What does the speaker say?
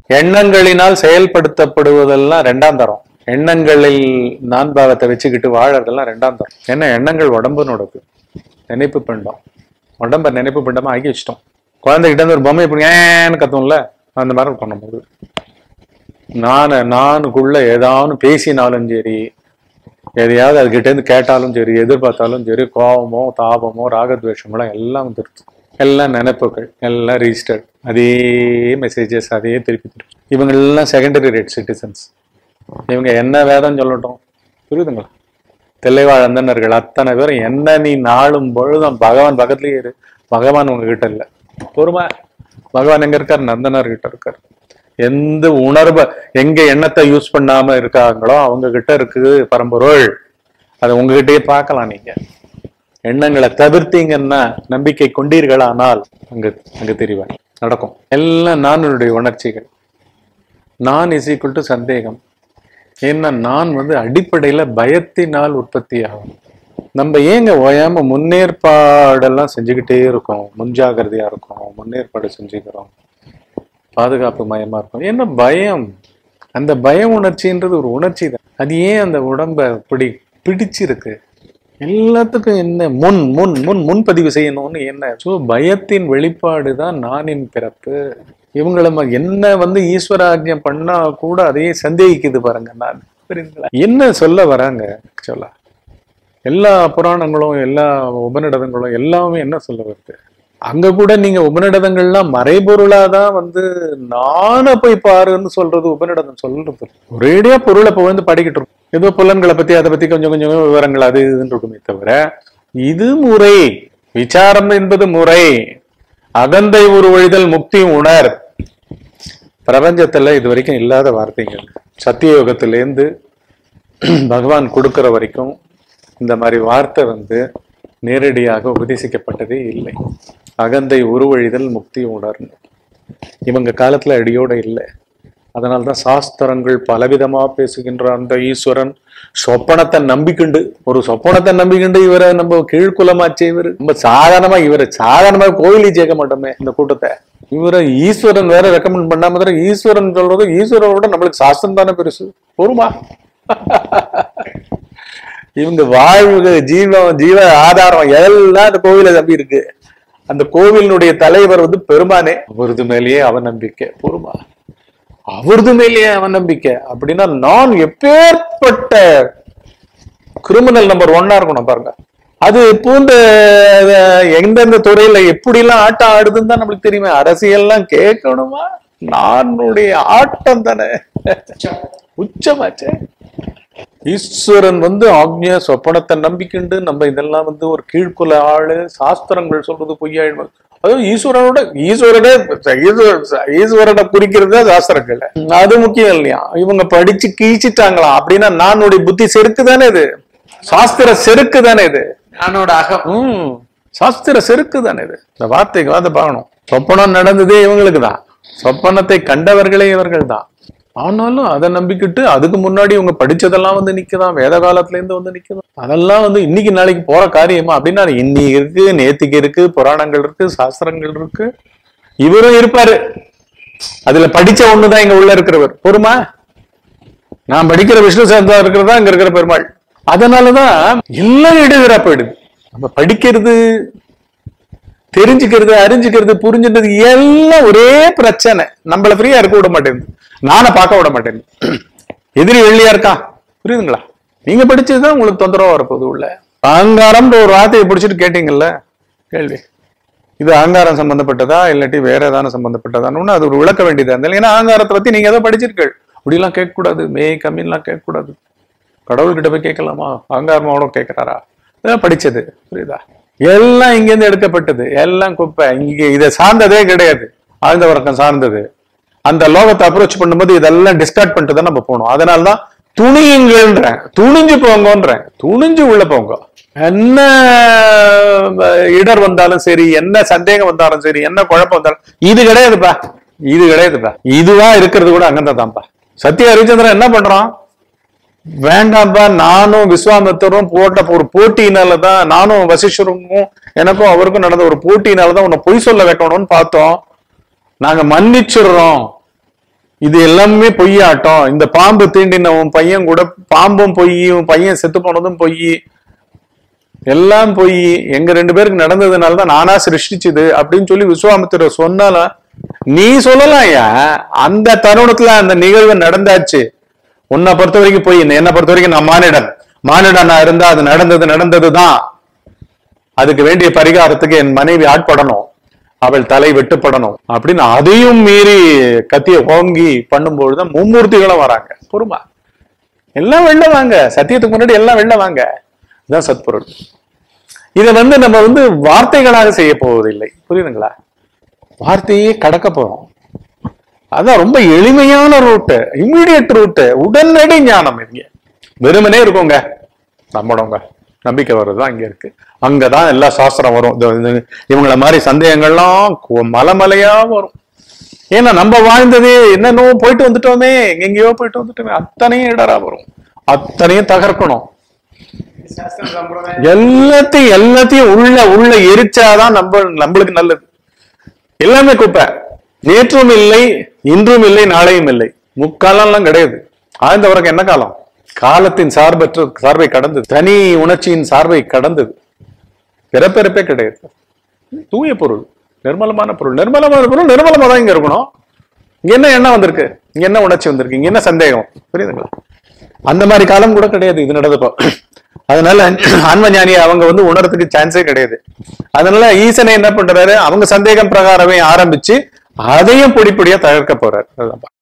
எண்ணங்களினால் செயல்படுத்தப்படுவதெல்லாம் ரெண்டாம் தரம் எண்ணங்களில் நான் பாவத்தை வச்சுக்கிட்டு வாழறதெல்லாம் ரெண்டாம் தரம் ஏன்னா எண்ணங்கள் உடம்புனோடது நினைப்பு பிண்டம் உடம்ப நினைப்பு பிண்டமா ஆக்கி வச்சிட்டோம் குழந்தைகிட்ட இருந்து ஒரு பொம்மை இப்படி ஏன்னு கத்தும்ல அந்த மாதிரி பண்ணும்போது நான் நானுக்குள்ள ஏதாவது பேசினாலும் சரி எதையாவது அதுகிட்ட இருந்து கேட்டாலும் சரி எதிர்பார்த்தாலும் சரி கோபமோ தாபமோ ராகத்வேஷமோ எல்லாம் வந்துருச்சு எல்லாம் நினைப்புகள் எல்லாம் ரிஜிஸ்டர்ட் அதே மெசேஜஸ் அதே திருப்பி திருப்பி இவங்க எல்லாம் செகண்டரி ரேட் சிட்டிசன்ஸ் இவங்க என்ன வேதம் சொல்லட்டும் புரியுதுங்களா தெல்லைவாழ் அந்தனர்கள் அத்தனை பேரும் என்ன நீ நாளும் பொழுதும் பகவான் பக்கத்துலயே இரு பகவான் உங்ககிட்ட இல்ல பொறுமை பகவான் எங்க இருக்கார் நந்தனர் கிட்ட இருக்கார் எந்த உணர்வை எங்க எண்ணத்தை யூஸ் பண்ணாம இருக்காங்களோ அவங்க கிட்ட இருக்குது பரம்பொருள் அதை உங்ககிட்டயே பார்க்கலாம் நீங்க எண்ணங்களை தவிர்த்தீங்கன்னா நம்பிக்கை கொண்டீர்களானால் அங்க அங்க தெரிவாங்க நடக்கும் எல்லாம் நானுடைய உணர்ச்சிகள் நான் இஸ் ஈக்குவல் டு சந்தேகம் ஏன்னா நான் வந்து அடிப்படையில பயத்தினால் உற்பத்தி ஆகும் நம்ம ஏங்க ஓயாம முன்னேற்பாடெல்லாம் செஞ்சுக்கிட்டே இருக்கோம் முன்ஜாகிரதையா இருக்கோம் முன்னேற்பாடு செஞ்சுக்கிறோம் பாதுகாப்பு மயமா இருக்கும் என்ன பயம் அந்த பய உணர்ச்சின்றது ஒரு உணர்ச்சி தான் அது ஏன் அந்த உடம்ப இப்படி பிடிச்சிருக்கு எல்லாத்துக்கும் என்ன முன் முன் முன் முன்பதிவு செய்யணும்னு என்ன ஸோ பயத்தின் வெளிப்பாடு தான் நானின் பிறப்பு இவங்கள ம- என்ன வந்து ஈஸ்வராஜ்யம் பண்ணா கூட அதையே சந்தேகிக்குது பாருங்க நான் புரியுதுங்களா என்ன சொல்ல வராங்க ஆக்சுவலா எல்லா புராணங்களும் எல்லா உபநிடதங்களும் எல்லாமே என்ன சொல்ல வருது அங்க கூட நீங்க உபநிடதங்கள்லாம் மறைபொருளாதான் வந்து நான போய் பாருன்னு சொல்றது உபநிடதம் சொல்றது ஒரேடியா பொருளை இப்போ வந்து படிக்கிட்டு இருக்கோம் ஏதோ புலன்களை பத்தி அதை பத்தி கொஞ்சம் கொஞ்சம் விவரங்கள் அது இதுன்னு இருக்குமே தவிர இது முறை விசாரம் என்பது முறை அகந்தை உருவழிதல் முக்தி உணர் பிரபஞ்சத்துல இது வரைக்கும் இல்லாத வார்த்தைகள் சத்தியயோகத்திலேருந்து பகவான் கொடுக்கிற வரைக்கும் இந்த மாதிரி வார்த்தை வந்து நேரடியாக உபதேசிக்கப்பட்டதே இல்லை அகந்தை உருவழிதல் முக்தி உணர்ந்து இவங்க காலத்துல அடியோட இல்லை அதனால்தான் சாஸ்திரங்கள் பலவிதமா பேசுகின்ற அந்த ஈஸ்வரன் சொப்பனத்தை நம்பிக்கிண்டு ஒரு சொப்பனத்தை நம்பிக்கிண்டு இவரை நம்ம கீழ்குலமாச்சே இவரு நம்ம சாதாரணமா இவரை சாதாரணமா கோயிலே சேர்க்க மாட்டோமே இந்த கூட்டத்தை இவரை ஈஸ்வரன் வேற ரெக்கமெண்ட் பண்ணாம தவிர ஈஸ்வரன் சொல்றது ஈஸ்வரனோட நம்மளுக்கு சாஸ்திரம் தானே பெருசு பொறுமா இவங்க வாழ்வு ஜீவம் ஜீவ ஆதாரம் எல்லாம் அந்த கோவில நம்பி இருக்கு அந்த கோவிலினுடைய தலைவர் வந்து பெருமானே அவரது மேலேயே அவநம்பிக்கை பொறுமா அவரது மேலேயே அவநம்பிக்கை அப்படின்னா நான் எப்பேற்பட்ட கிரிமினல் நம்பர் ஒன்னா இருக்கணும் பாருங்க அது பூந்த அஹ், எந்தெந்த துறையில எப்படிலாம் ஆட்டம் ஆடுதுன்னு தான் நம்மளுக்கு தெரியுமே அரசியல்லாம் கேட்கணுமா நானுடைய ஆட்டம் தானே உச்சமாச்சே ஈஸ்வரன் வந்து ஆக்ஞ சொப்பனத்தை நம்பிக்கிண்டு நம்ம இதெல்லாம் வந்து ஒரு கீழ்க்குல ஆளு சாஸ்திரங்கள் சொல்றது பொய்யாயிடும் அதுவும் ஈஸ்வரனோட ஈஸ்வரனே ஈஸ்வர- ஈஸ்வரனை குறிக்கிறது தான் சாஸ்திரங்கள் அது முக்கியம் இல்லையா இவங்க படிச்சு கீழ்ச்சிட்டாங்களாம் அப்படின்னா நானுடைய புத்தி செருக்கு தானே இது சாஸ்திர செருக்கு தானே இது நானோட அகம் ம் சாஸ்திர செருக்கு தானே இது இந்த வார்த்தைக்கு வாத பார்க்கணும் சொப்பனம் நடந்ததே இவங்களுக்கு தான் சொப்பனத்தை கண்டவர்களே இவர்கள் தான் ஆனாலும் அதை நம்பிக்கிட்டு அதுக்கு முன்னாடி இவங்க படிச்சதெல்லாம் வந்து நிக்குதான் வேத காலத்துல இருந்து வந்து நிக்குதான் அதெல்லாம் வந்து இன்னைக்கு நாளைக்கு போற காரியமா அப்படின்னா இன்னைக்கு இருக்கு நேத்திக்கு இருக்கு புராணங்கள் இருக்கு சாஸ்திரங்கள் இருக்கு இவரும் இருப்பாரு அதுல படிச்ச ஒண்ணுதான் இங்க உள்ள இருக்கிறவர் பொறுமா நான் படிக்கிற விஷ்ணு சாந்தா இருக்கிறதா இங்க இருக்கிற பெருமாள் அதனாலதான் எல்லாம் இடையூறா போயிடுது நம்ம படிக்கிறது தெரிஞ்சுக்கிறது அறிஞ்சுக்கிறது புரிஞ்சுக்கிறது எல்லாம் ஒரே பிரச்சனை நம்மள ஃப்ரீயா இருக்க விட மாட்டேங்குது நானை பார்க்க விட மாட்டேங்குது எதிரி வெள்ளியா இருக்கான் புரியுதுங்களா நீங்க படிச்சதுதான் உங்களுக்கு தொந்தரவா வரப்போகுது உள்ள அகங்காரம்ன்ற ஒரு வார்த்தையை பிடிச்சிட்டு கேட்டீங்கல்ல கேள்வி இது அகங்காரம் சம்பந்தப்பட்டதா இல்லாட்டி வேற ஏதாவது சம்பந்தப்பட்டதான்னு அது ஒரு விளக்க வேண்டியதா இருந்தாலும் ஏன்னா அகங்காரத்தை பத்தி நீங்க ஏதோ படிச்சிருக்கள் அப்படிலாம் கேட்கக்கூடாது மே கம்மின்லாம் கேட்கக்கூடாது கடவுள்கிட்ட போய் கேட்கலாமா அகங்காரமாவோட கேட்கிறாரா இதெல்லாம் படிச்சது புரியுதா எல்லாம் இங்கேருந்து எடுக்கப்பட்டது எல்லாம் குப்பை இங்க இதை சார்ந்ததே கிடையாது ஆழ்ந்த வர்க்கம் சார்ந்தது அந்த லோகத்தை அப்ரோச் பண்ணும்போது இதெல்லாம் டிஸ்கார்ட் பண்ணிட்டு தான் நம்ம போகணும் அதனாலதான் துணியுங்கன்றேன் துணிஞ்சு போங்கன்றேன் துணிஞ்சு உள்ள போங்க என்ன அஹ், இடர் வந்தாலும் சரி என்ன சந்தேகம் வந்தாலும் சரி என்ன குழப்பம் வந்தாலும் இது கிடையாதுப்பா இது கிடையாதுப்பா இதுவா இருக்கிறது கூட அங்கதான் தான்ப்பா சத்ய ஹரிச்சந்திரன் என்ன பண்றான் வேண்டாம்ப்பா நானும் விஸ்வாமித்தரும் போட்ட ஒரு போட்டியினால தான் நானும் வசிஷ்டருக்கும் எனக்கும் அவருக்கும் நடந்த ஒரு போட்டியினால தான் உன்னை பொய் சொல்ல வைக்கணும்னு பார்த்தோம் நாங்க மன்னிச்சிடுறோம் இது எல்லாமே பொய்யாட்டம் இந்த பாம்பு தீண்டின உன் பையன் கூட பாம்பும் பொய் உன் பையன் செத்து போனதும் பொய் எல்லாம் பொய் எங்க ரெண்டு பேருக்கு நடந்ததுனால தான் நானா சிருஷ்டிச்சது அப்படின்னு சொல்லி விஸ்வாமித்திரர் சொன்னாலும் நீ சொல்லலாம் ஏன் அந்த தருணத்துல அந்த நிகழ்வு நடந்தாச்சு உன்னை பொறுத்த வரைக்கும் பொய் என்னை பொறுத்த வரைக்கும் நான் மானிடன் மானிடனா இருந்தா அது நடந்தது நடந்ததுதான் அதுக்கு வேண்டிய பரிகாரத்துக்கு என் மனைவி ஆட்படணும் அவள் தலை வெட்டுப்படணும் அப்படின்னு அதையும் மீறி கத்திய ஓங்கி பண்ணும்பொழுதுதான் மும்மூர்த்திகளும் வராங்க பொறுமா எல்லாம் வெளில வாங்க சத்தியத்துக்கு முன்னாடி எல்லாம் வெளில வாங்க இதுதான் சத்பொருள் இதை வந்து நம்ம வந்து வார்த்தைகளாக செய்ய போவதில்லை புரியுதுங்களா வார்த்தையே கடக்க போறோம் அதான் ரொம்ப எளிமையான ரூட்டு இம்மிடியட் ரூட்டு உடனடி ஞானம் இங்க வெறுமனே இருக்குங்க நம்பணுங்க நம்பிக்கை வர்றதுதான் இங்க இருக்கு அங்கதான் எல்லா சாஸ்திரம் வரும் இது- இது- இவங்கள மாதிரி சந்தேகங்கள்லாம் கு- மலைமலையா வரும் ஏன்னா நம்ம வாழ்ந்ததே என்னென்னோ போயிட்டு வந்துட்டோமே எங்கெங்கயோ போயிட்டு வந்துட்டோமே அத்தனையும் இடரா வரும் அத்தனையும் தகர்க்கணும் சாஸ்திர சம்பிரதாயம் எல்லாத்தையும் எல்லாத்தையும் உள்ள உள்ள எரிச்சாதான் நம்ம நம்மளுக்கு நல்லது எல்லாமே குப்பை நேற்றும் இல்லை இன்றும் இல்லை நாளையும் இல்லை முக்காலம்லாம் கிடையாது ஆழ்ந்த உறக்கம் என்ன காலம் காலத்தின் சார்பற்ற சார்பை கடந்தது தனி உணர்ச்சியின் சார்பை கடந்தது பிறப்பிறப்பே கிடையாது தூய பொருள் நிர்மலமான பொருள் நிர்மலமான பொருள் நிர்மலமா தான் இங்க இருக்கணும் இங்க என்ன எண்ணம் வந்திருக்கு இங்க என்ன உணர்ச்சி வந்திருக்கு இங்க என்ன சந்தேகம் புரியுதுங்களா அந்த மாதிரி காலம் கூட கிடையாது இது நடந்தப்போ அதனால ஆன்ம ஞானி அவங்க வந்து உணர்றதுக்கு சான்ஸே கிடையாது அதனால ஈசனை என்ன பண்றாரு அவங்க சந்தேகம் பிரகாரமே ஆரம்பிச்சு அதையும் பொடிப்பொடியா தகர்க்க போறாரு அதுதான்